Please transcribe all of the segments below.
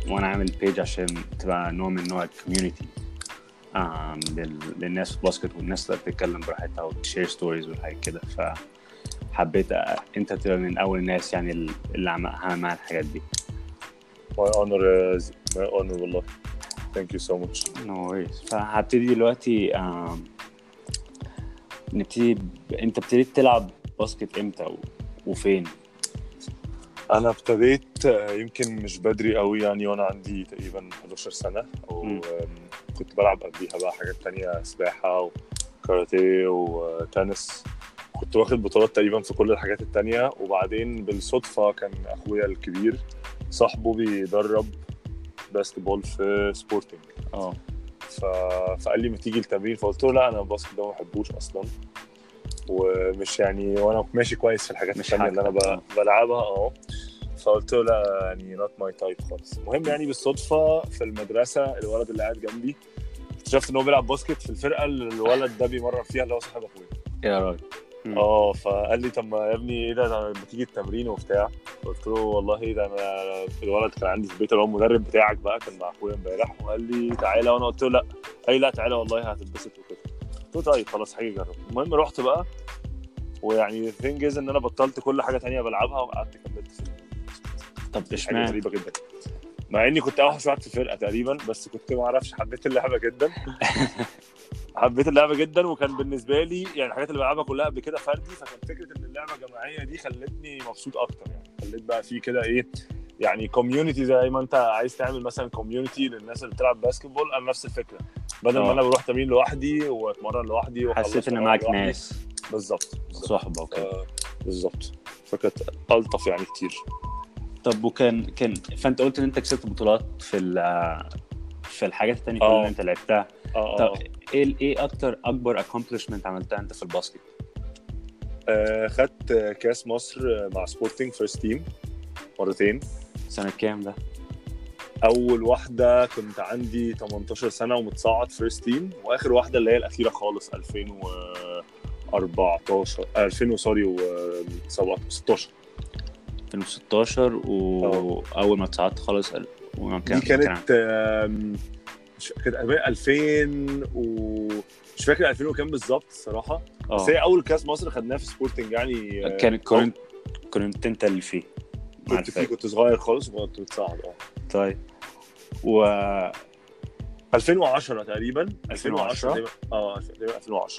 وانا عامل بيج عشان تبقى نوع من نوع الكوميونتي للناس في الباسكت والناس اللي بتتكلم براحتها وتشير ستوريز وحاجات كده فحبيت أ- انت تبقى من اول الناس يعني اللي عم- عمل معايا الحاجات دي my honor uh, my honor والله thank you so much نو وريز فهبتدي دلوقتي آم، نبتدي ب... انت ابتديت تلعب باسكت امتى و... وفين؟ انا ابتديت آه، يمكن مش بدري قوي يعني وانا عندي تقريبا 11 سنه مم. وكنت بلعب قبليها بقى حاجات تانية سباحه وكاراتيه وتنس كنت واخد بطولات تقريبا في كل الحاجات التانية وبعدين بالصدفة كان أخويا الكبير صاحبه بيدرب باسكتبول في سبورتنج اه ف... فقال لي ما تيجي التمرين فقلت له لا انا الباسكت ده ما بحبوش اصلا ومش يعني وانا ماشي كويس في الحاجات مش الثانيه اللي انا حاجتك. ب... بلعبها اه فقلت له لا يعني نوت ماي تايب خالص المهم يعني بالصدفه في المدرسه الولد اللي قاعد جنبي اكتشفت ان هو بيلعب باسكت في الفرقه اللي الولد ده بيمرن فيها اللي هو صاحب اخويا يا راجل مم. اه فقال لي طب ما يا ابني ايه ده ده ما تيجي التمرين وبتاع قلت له والله ده انا الولد كان عندي في البيت اللي هو المدرب بتاعك بقى كان مع اخويا امبارح وقال لي تعالى وانا قلت له لا قال لي لا تعالى والله هتتبسط وكده قلت له طيب خلاص هاجي اجرب المهم رحت بقى ويعني الثينج از ان انا بطلت كل حاجه تانية بلعبها وقعدت كملت في طب حاجه اشمعنى؟ غريبه جدا مع اني كنت اوحش واحد في الفرقه تقريبا بس كنت ما اعرفش حبيت اللعبه جدا حبيت اللعبه جدا وكان بالنسبه لي يعني الحاجات اللي بلعبها كلها قبل كده فردي فكان فكره ان اللعبه جماعيه دي خلتني مبسوط اكتر يعني خليت بقى في كده ايه يعني كوميونتي زي ما انت عايز تعمل مثلا كوميونتي للناس اللي بتلعب باسكتبول انا نفس الفكره بدل ما اه. انا بروح تمرين لوحدي واتمرن لوحدي وأخلص حسيت ان وأروح معاك لوحدي. ناس بالظبط بالظبط. صحبه وكده آه، بالظبط فكانت الطف يعني كتير طب وكان كان فانت قلت ان انت كسبت بطولات في ال... في الحاجات التانية كلها اه. اللي انت لعبتها اه طب اه ايه ايه اكتر اكبر accomplishment عملتها انت في الباسكت؟ آه، خدت كاس مصر مع سبورتنج فيرست تيم مرتين سنة كام ده؟ اول واحده كنت عندي 18 سنه ومتصعد فيرست تيم واخر واحده اللي هي الاخيره خالص 2014 2000 سوري و 16 2016 واول ما اتصعدت خالص ال- وما كان دي كانت آم، مش كانت 2000 و مش فاكر 2000 وكام بالظبط الصراحه بس اه هي اول كاس مصر خدناها في سبورتنج يعني آه، كانت كنت كنت انت اللي فيه مع كنت فيه الفريق كنت صغير خالص وكنت متصعد اه طيب و 2010 تقريبا 2010 تقريبا اه تقريبا 2010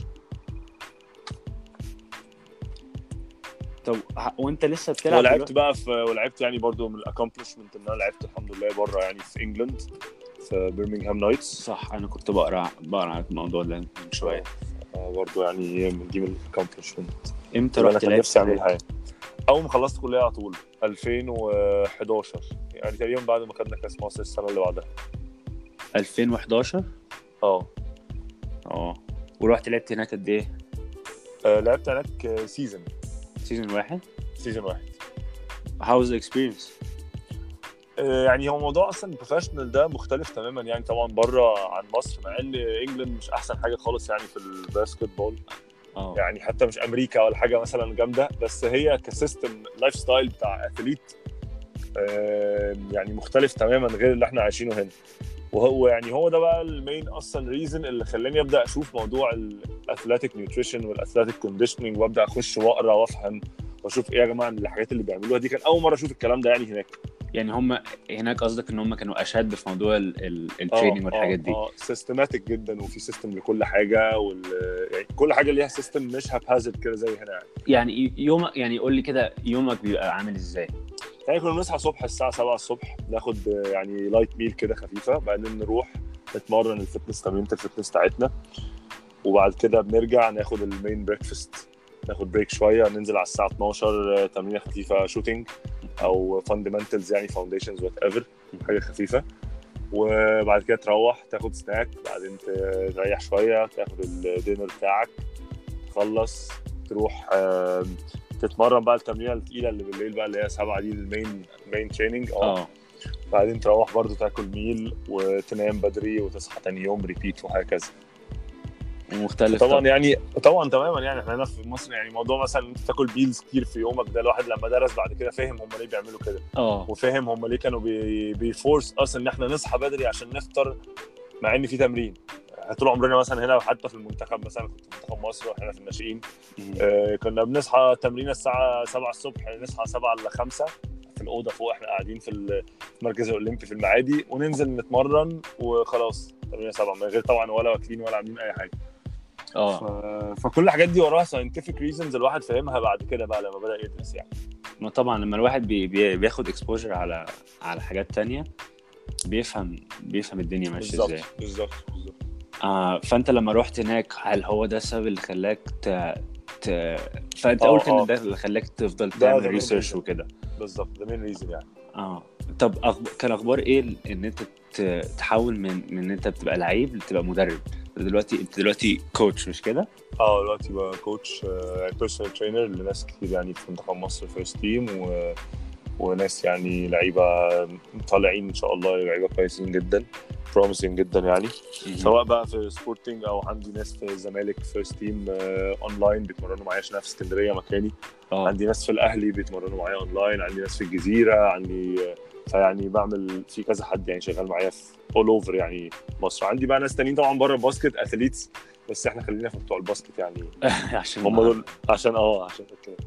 طب ه- وانت لسه بتلعب ولعبت دلوقتي؟ بقى في ولعبت يعني برضو من الاكومبلشمنت ان انا لعبت الحمد لله بره يعني في انجلند في برمنغهام نايتس صح انا كنت بقرا بقرا عن الموضوع ده من شويه برضو يعني هي من دي من الاكومبلشمنت امتى انا رحت كان لعبت نفسي اعملها هناك؟ يعني اول ما خلصت كليه على طول 2011 يعني تقريبا بعد ما خدنا كاس مصر السنه اللي بعدها 2011 اه اه ورحت لعبت هناك قد ايه؟ آه، لعبت هناك سيزون سيزون واحد سيزون واحد هاوز اكسبيرينس آه، يعني هو موضوع اصلا البروفيشنال ده مختلف تماما يعني طبعا بره عن مصر مع ان انجلند مش احسن حاجه خالص يعني في الباسكت بول اه يعني حتى مش امريكا ولا حاجه مثلا جامده بس هي كسيستم لايف ستايل بتاع اثليت يعني مختلف تماما غير اللي احنا عايشينه هنا وهو يعني هو ده بقى المين اصلا ريزن اللي خلاني ابدا اشوف موضوع الاثليتيك نيوتريشن والاثليتيك كونديشننج وابدا اخش واقرا وافهم واشوف ايه يا جماعه الحاجات اللي بيعملوها دي كان اول مره اشوف الكلام ده يعني هناك يعني هم هناك قصدك ان هم كانوا اشد في موضوع التريننج والحاجات دي اه سيستماتيك جدا وفي سيستم لكل حاجه وال يعني كل حاجه ليها سيستم مش هابهازل كده زي هنا يعني يعني يوم يعني قول لي كده يومك بيبقى عامل ازاي؟ يعني كنا بنصحى الصبح الساعة 7 الصبح ناخد آه، يعني لايت ميل كده خفيفة بعدين نروح نتمرن الفتنس تمرينة الفتنس بتاعتنا وبعد كده بنرجع ناخد المين بريكفاست ناخد بريك شوية ننزل على الساعة 12 آه، تمرينة خفيفة شوتينج أو فاندمنتالز يعني فاونديشنز وات ايفر حاجة خفيفة وبعد كده تروح تاخد سناك بعدين ت- تريح شوية تاخد الدينر بتاعك تخلص تروح آه، تتمرن بقى التمرينه التقيله اللي بالليل بقى اللي هي سبعه دي المين مين تريننج اه اه بعدين تروح برضو تاكل ميل وتنام بدري وتصحى تاني يوم ريبيت وهكذا ومختلف طبعا طبعا يعني طبعا تماما يعني احنا هنا في مصر يعني موضوع مثلا انت تاكل بيلز كتير في يومك ده الواحد لما درس بعد كده فهم هم ليه بيعملوا كده اه وفهم هم ليه كانوا بي بيفورس اصلا ان احنا نصحى بدري عشان نفطر مع ان في تمرين طول عمرنا مثلا هنا وحتى في المنتخب مثلا كنت في منتخب مصر واحنا في الناشئين مم. آه، كنا بنصحى تمرين الساعة 7 الصبح نصحى 7 ل 5 في الأوضة فوق احنا قاعدين في ال- في المركز الأولمبي في المعادي وننزل نتمرن وخلاص تمرين 7 من غير طبعا ولا واكلين ولا عاملين أي حاجة اه ف... فكل الحاجات دي وراها ساينتفك ريزونز الواحد فاهمها بعد كده بقى لما بدأ يدرس يعني ما طبعا لما الواحد بي بي بياخد اكسبوجر على على حاجات تانية بيفهم بيفهم الدنيا ماشيه بالظبط ازاي بالظبط بالظبط آه فانت لما رحت هناك هل هو ده السبب اللي خلاك ت... ت... فانت آه، قلت آه. ان ده اللي خلاك تفضل ده تعمل main ريسيرش reason. وكده بالظبط ده مين ريزون يعني اه طب أخب... كان اخبار ايه ال- ان انت ت... تحول من من ان انت بتبقى لعيب لتبقى مدرب دلوقتي انت دلوقتي كوتش مش كده؟ اه دلوقتي بقى كوتش بيرسونال ترينر لناس كتير يعني في منتخب مصر فيرست تيم و... وناس يعني لعيبه طالعين ان شاء الله لعيبه كويسين جدا بروميسنج جدا يعني سواء بقى في سبورتنج او عندي ناس في الزمالك فيرست تيم اونلاين بيتمرنوا معايا عشان أنا في اسكندريه مكاني اه عندي ناس في الاهلي بيتمرنوا معايا اونلاين عندي ناس في الجزيره عندي آه، فيعني بعمل في كذا حد يعني شغال معايا في اول اوفر يعني مصر عندي بقى ناس تانيين طبعا بره الباسكت اثليتس بس احنا خلينا في بتوع الباسكت يعني عشان هم دول عشان اه عشان كده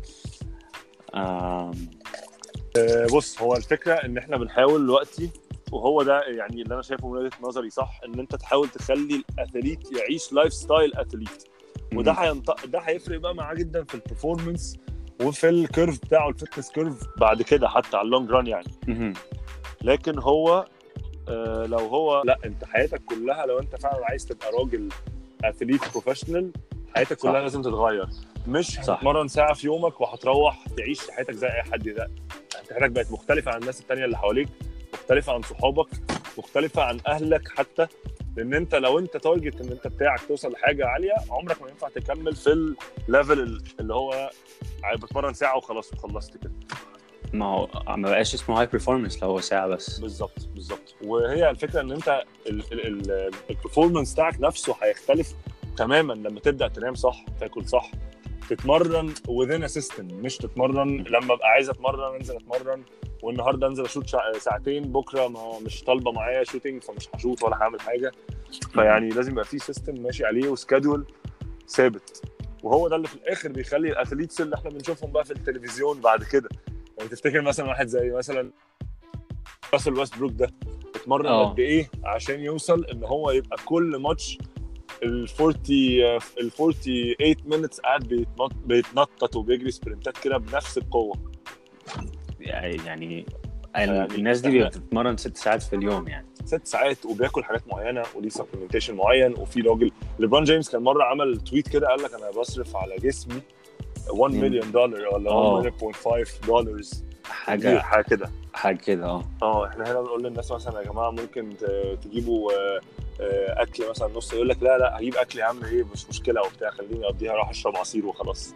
آم... آه، بص هو الفكره ان احنا بنحاول دلوقتي وهو ده يعني اللي انا شايفه من وجهه نظري صح ان انت تحاول تخلي الاثليت يعيش لايف ستايل اثليت وده هينط... ده هيفرق بقى معاه جدا في البرفورمانس وفي الكيرف بتاعه الفتنس كيرف بعد كده حتى على اللونج ران يعني مهم. لكن هو آه لو هو لا انت حياتك كلها لو انت فعلا عايز تبقى راجل اثليت بروفيشنال حياتك كلها صح. لازم تتغير مش صح. هتتمرن ساعه في يومك وهتروح تعيش حياتك زي اي حد لا انت حياتك بقت مختلفه عن الناس التانيه اللي حواليك مختلفه عن صحابك مختلفه عن اهلك حتى لان انت لو انت تارجت ان انت بتاعك توصل لحاجه عاليه عمرك ما ينفع تكمل في الليفل اللي هو بتمرن ساعه وخلاص وخلصت كده ما هو ما بقاش اسمه هاي برفورمانس لو هو ساعه بس بالظبط بالظبط وهي الفكره ان انت البرفورمانس بتاعك نفسه هيختلف تماما لما تبدا تنام صح تاكل صح تتمرن within a system مش تتمرن لما ابقى عايز اتمرن انزل اتمرن والنهارده انزل اشوت شع- ساعتين بكره ما مش طالبه معايا شوتنج فمش هشوت ولا هعمل حاجه فيعني لازم يبقى في سيستم ماشي عليه وسكادول ثابت وهو ده اللي في الاخر بيخلي الاثليتس اللي احنا بنشوفهم بقى في التلفزيون بعد كده يعني تفتكر مثلا واحد زي مثلا راسل ويست بروك ده اتمرن اه. قد ايه عشان يوصل ان هو يبقى كل ماتش ال 40 ال 48 مينتس قاعد بيتنط- بيتنطط وبيجري سبرنتات كده بنفس القوه يعني يعني يعني الناس دي احنا- بتتمرن ست ساعات في اليوم يعني ست ساعات وبياكل حاجات معينه وليه سبلمنتيشن معين وفي راجل ليبرون جيمس كان مره عمل تويت كده قال لك انا بصرف على جسمي 1 مم. مليون دولار ولا اه. 1 1.5 دولار حاجه حاجه كده حاجه كده اه اه احنا هنا بنقول للناس مثلا يا جماعه ممكن ت- تجيبوا آه، آه، اكل مثلا نص يقول لك لا لا هجيب اكل يا عم ايه مش مشكله وبتاع خليني اقضيها اروح اشرب عصير وخلاص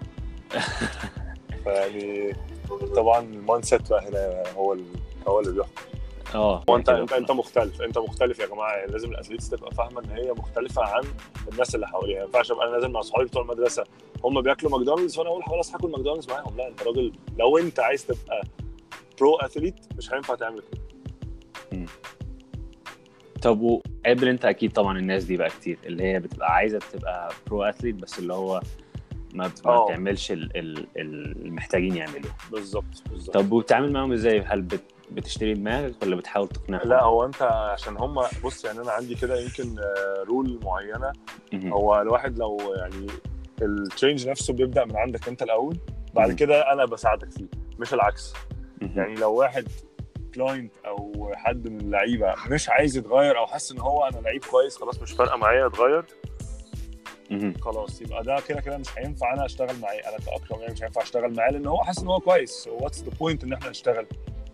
فيعني طبعا المايند سيت بقى هنا هو ال- هو اللي بيحكم اه هو انت كده. انت انت مختلف انت مختلف يا جماعه يعني لازم الاثليتس تبقى فاهمه ان هي مختلفه عن الناس اللي حواليها ما ينفعش ابقى انا نازل مع اصحابي بتوع المدرسه هم بياكلوا ماكدونالدز فانا اقول خلاص هاكل ماكدونالدز معاهم لا انت راجل لو انت عايز تبقى برو اثليت مش هينفع تعمل كده طب وقابل انت اكيد طبعا الناس دي بقى كتير اللي هي بتبقى عايزه تبقى برو اثليت بس اللي هو ما, ما اه. بتعملش ال- ال- المحتاجين يعملوه بالظبط بالظبط طب وبتتعامل معاهم ازاي هل بت بتشتري دماغك ولا بتحاول تقنعهم لا هو انت عشان هم بص يعني انا عندي كده يمكن رول معينه مهم. هو الواحد لو يعني التشينج نفسه بيبدا من عندك انت الاول بعد مم. كده انا بساعدك فيه مش العكس مهم. يعني لو واحد كلاينت او حد من اللعيبه مش عايز يتغير او حاسس ان هو انا لعيب كويس خلاص مش فارقه معايا اتغير مهم. خلاص يبقى ده كده كده مش هينفع انا اشتغل معاه انا كاكرم يعني مش هينفع اشتغل معاه لان هو حاسس ان هو كويس واتس ذا بوينت ان احنا نشتغل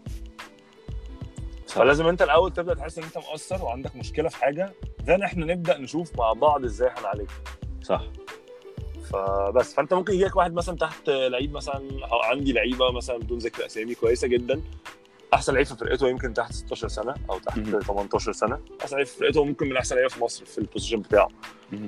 صح. فلازم انت الاول تبدا تحس ان انت مقصر وعندك مشكله في حاجه ذن احنا نبدا نشوف مع بعض ازاي هنعالجها صح فبس فانت ممكن يجيلك واحد مثلا تحت لعيب مثلا أو عندي لعيبه مثلا بدون ذكر اسامي كويسه جدا احسن لعيب في فرقته يمكن تحت 16 سنه او تحت مهم. 18 سنه احسن لعيب في فرقته ممكن من احسن لعيبه في مصر في البوزيشن بتاعه مهم.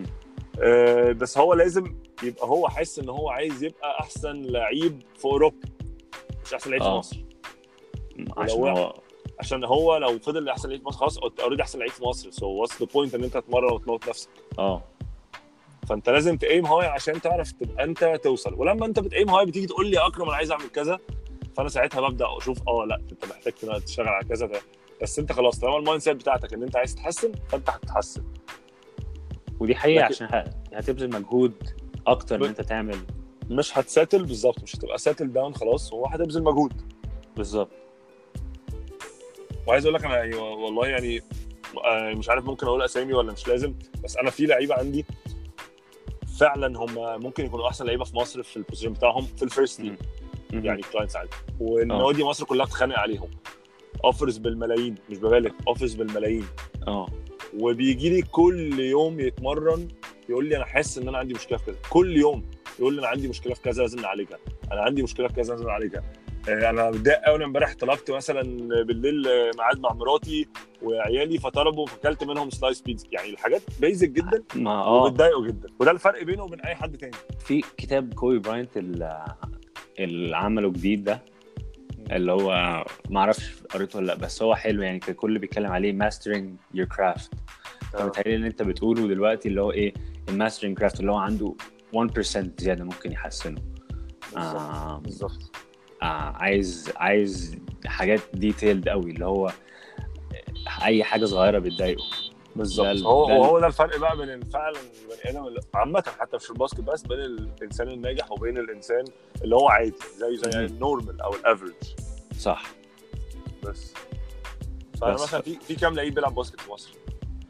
آه، بس هو لازم يبقى هو حاسس ان هو عايز يبقى احسن لعيب في اوروبا مش احسن لعيب في آه. مصر عشان ولو- هو عشان هو لو فضل احسن لعيب في مصر خلاص اوريدي احسن لعيب في مصر سو واتس ذا بوينت ان انت تتمرن وتموت نفسك اه فانت لازم تايم هاي عشان تعرف تبقى انت توصل ولما انت بتايم هاي بتيجي تقول لي يا اكرم انا عايز اعمل كذا فانا ساعتها ببدا اشوف اه لا انت محتاج تن- تشتغل على كذا ده. بس انت خلاص طالما المايند سيت بتاعتك ان انت عايز تتحسن فانت هتتحسن ودي حقيقه لكن- عشان ه- هتبذل مجهود اكتر ان ب- انت تعمل مش هتساتل بالظبط مش هتبقى ساتل داون خلاص هو هتبذل مجهود بالظبط وعايز اقول لك انا يعني والله يعني آه، مش عارف ممكن اقول اسامي ولا مش لازم بس انا في لعيبه عندي فعلا هم ممكن يكونوا احسن لعيبه في مصر في البوزيشن بتاعهم في الفيرست تيم مهم. يعني كلاينتس عادي والنوادي مصر كلها بتتخانق عليهم اوفرز بالملايين مش ببالغ اوفرز بالملايين اه وبيجي لي كل يوم يتمرن يقول لي انا حاسس ان انا عندي مشكله في كذا كل يوم يقول لي انا عندي مشكله في كذا لازم نعالجها انا عندي مشكله في كذا لازم نعالجها آه، انا متضايق قوي أنا امبارح طلبت مثلا بالليل آه، ميعاد مع مراتي وعيالي فطلبوا فكلت منهم سلايس بيتزا يعني الحاجات بيزك جدا ما اه وبتضايقوا جدا وده الفرق بينه وبين اي حد تاني في كتاب كوبي براينت ال- اللي عمله جديد ده اللي هو ما اعرفش قريته ولا لا بس هو حلو يعني كان كل اللي بيتكلم عليه ماسترنج يور كرافت فمتهيألي اللي انت بتقوله دلوقتي اللي هو ايه الماسترنج كرافت اللي هو عنده 1% زياده ممكن يحسنه آه بالظبط آه عايز عايز حاجات ديتيلد قوي اللي هو اي حاجه صغيره بتضايقه بالظبط ده ال- هو ده ال- هو ده الفرق بقى بين فعلا البني ادم اللي- عامه حتى مش في الباسكت بس بين الانسان الناجح وبين الانسان اللي هو عادي زي زي مهم. النورمال او الافريج صح بس فانا بس. مثلا في في كام لعيب بيلعب باسكت في مصر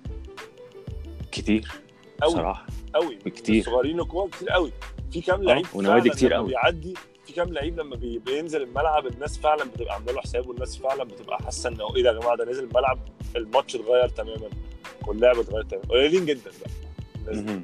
كتير قوي بصراحه قوي كتير. الصغيرين والكبار كتير قوي في كام لعيب ونوادي فعلاً كتير لما قوي. بيعدي في كام لعيب لما بي- بينزل الملعب الناس فعلا بتبقى عامله له حساب والناس فعلا بتبقى حاسه انه ايه ده يا جماعه ده نزل الملعب الماتش اتغير تماما واللعبه اتغيرت تماما قليلين جدا بقى الناس دي. مهم.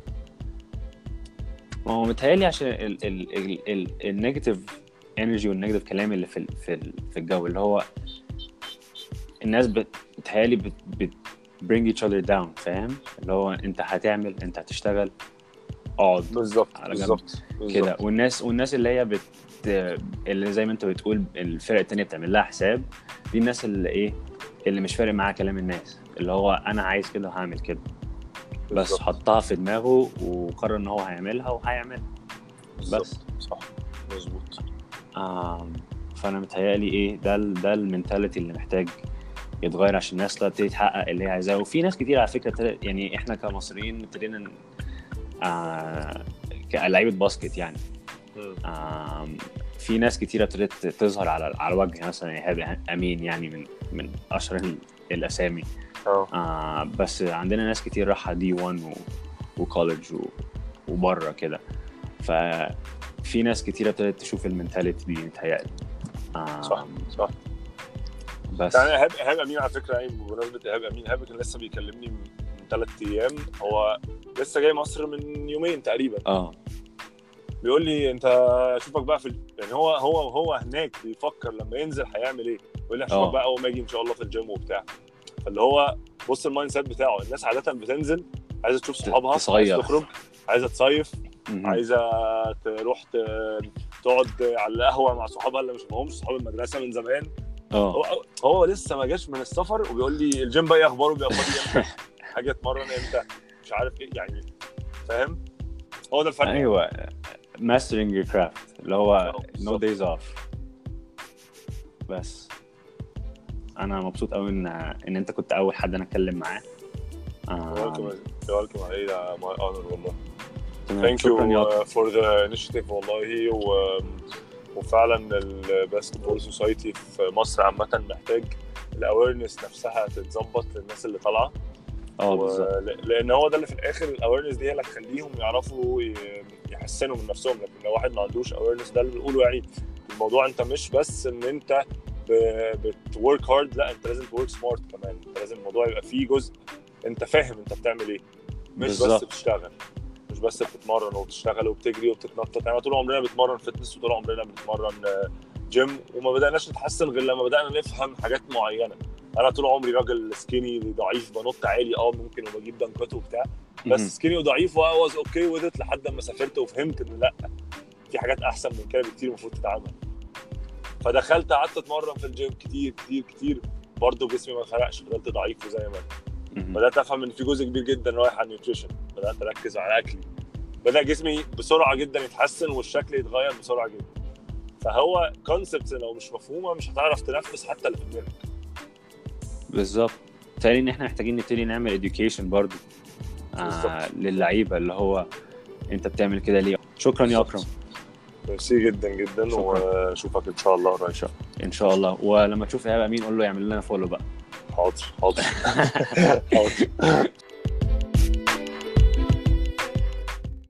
ما هو متهيألي عشان ال ال ال ال النيجاتيف انرجي والنيجاتيف كلام اللي في ال في ال في الجو اللي هو الناس بت- بتهيألي بت بت bring each other down فاهم اللي هو انت هتعمل انت هتشتغل اقعد بالظبط على جنب. بالظبط كده بالظبط. والناس والناس اللي هي بت اللي زي ما انت بتقول الفرق التانية بتعمل لها حساب دي الناس اللي ايه اللي مش فارق معاها كلام الناس اللي هو انا عايز كده وهعمل كده بس بالظبط. حطها في دماغه وقرر ان هو هيعملها وهيعملها بس بالظبط. صح مظبوط آم، فانا متهيألي ايه ده ال- ده المنتاليتي اللي محتاج يتغير عشان الناس تبتدي تحقق اللي هي عايزاه وفي ناس كتير على فكره ابتدت- يعني احنا كمصريين ابتدينا ن- آه كلاعيبه باسكت يعني مم. آم، في ناس كتيرة ابتدت تظهر على على وجه مثلا ايهاب امين يعني من من اشهر ال- الاسامي اه آه بس عندنا ناس كتير راحة دي 1 و... وكولج و... وبره كده ففي ناس كتيرة ابتدت تشوف المنتاليتي دي متهيألي آه صح صح بس يعني ايهاب ايهاب امين على فكره يعني بمناسبه ايهاب امين ايهاب كان لسه بيكلمني من ثلاث ايام هو لسه جاي مصر من يومين تقريبا اه بيقول لي انت اشوفك بقى في ال... يعني هو هو هو هناك بيفكر لما ينزل هيعمل ايه بيقول لي اه. اشوفك بقى اول ما اجي ان شاء الله في الجيم وبتاع فاللي هو بص المايند سيت بتاعه الناس عاده بتنزل عايزه تشوف صحابها عايزه تصيف. تخرج عايزه تصيف مهم. عايزه تروح ت... تقعد على القهوه مع صحابها اللي مش معهمش صحاب المدرسه من زمان اه هو هو لسه ما جاش من السفر وبيقول لي الجيم بقى ايه اخباره بيبقى فاضي امتى حاجه اتمرن امتى مش عارف ايه يعني فاهم هو ده الفرق ايوه mastering your craft اللي هو اه، no بالظبط. days off بس انا مبسوط قوي ان ان انت كنت اول حد انا اتكلم معاه آه، You're welcome علي ده my honor والله تمام. thank شكرا يا you عطا. uh, for the initiative والله و... وفعلا الباسكتبول سوسايتي في مصر عامة محتاج الاويرنس نفسها تتظبط للناس اللي طالعه اه و- بالظبط ل- لان هو ده اللي في الاخر الاويرنس دي هي اللي هتخليهم يعرفوا ي- يحسنوا من نفسهم لكن لو واحد ما عندوش اويرنس ده اللي بنقوله يعني الموضوع انت مش بس ان انت بتورك هارد لا انت لازم تورك سمارت كمان انت لازم الموضوع يبقى فيه جزء انت فاهم انت بتعمل ايه مش بس بالظبط. بتشتغل مش بس بتتمرن وبتشتغل وبتجري وبتتنطط يعني طول عمرنا بنتمرن فتنس وطول عمرنا بنتمرن آه، جيم وما بدأناش نتحسن غير لما بدأنا نفهم حاجات معينة انا طول عمري راجل سكيني ضعيف بنط عالي اه ممكن وبجيب دنكات وبتاع بس مهم. سكيني وضعيف واز اوكي وذ لحد ما سافرت وفهمت ان لا في حاجات احسن من كده بكتير المفروض تتعمل فدخلت قعدت اتمرن في الجيم كتير كتير كتير برضه جسمي ما فرقش فضلت ضعيف وزي ما أنا. مهم. بدات افهم ان في جزء كبير جدا رايح على النيوتريشن بدات اركز على اكلي بدا جسمي بسرعه جدا يتحسن والشكل يتغير بسرعه جدا فهو كونسبتس لو مش مفهومه مش هتعرف تنفذ حتى اللي في دماغك بالظبط بالتالي ان احنا محتاجين نبتدي نعمل education برضو آه بالظبط. للعيبه اللي هو انت بتعمل كده ليه شكرا يا اكرم ميرسي جدا جدا شكراً. واشوفك ان شاء الله قريب ان شاء الله ولما تشوف ايهاب امين قول له يعمل لنا فولو بقى حاضر حاضر حاضر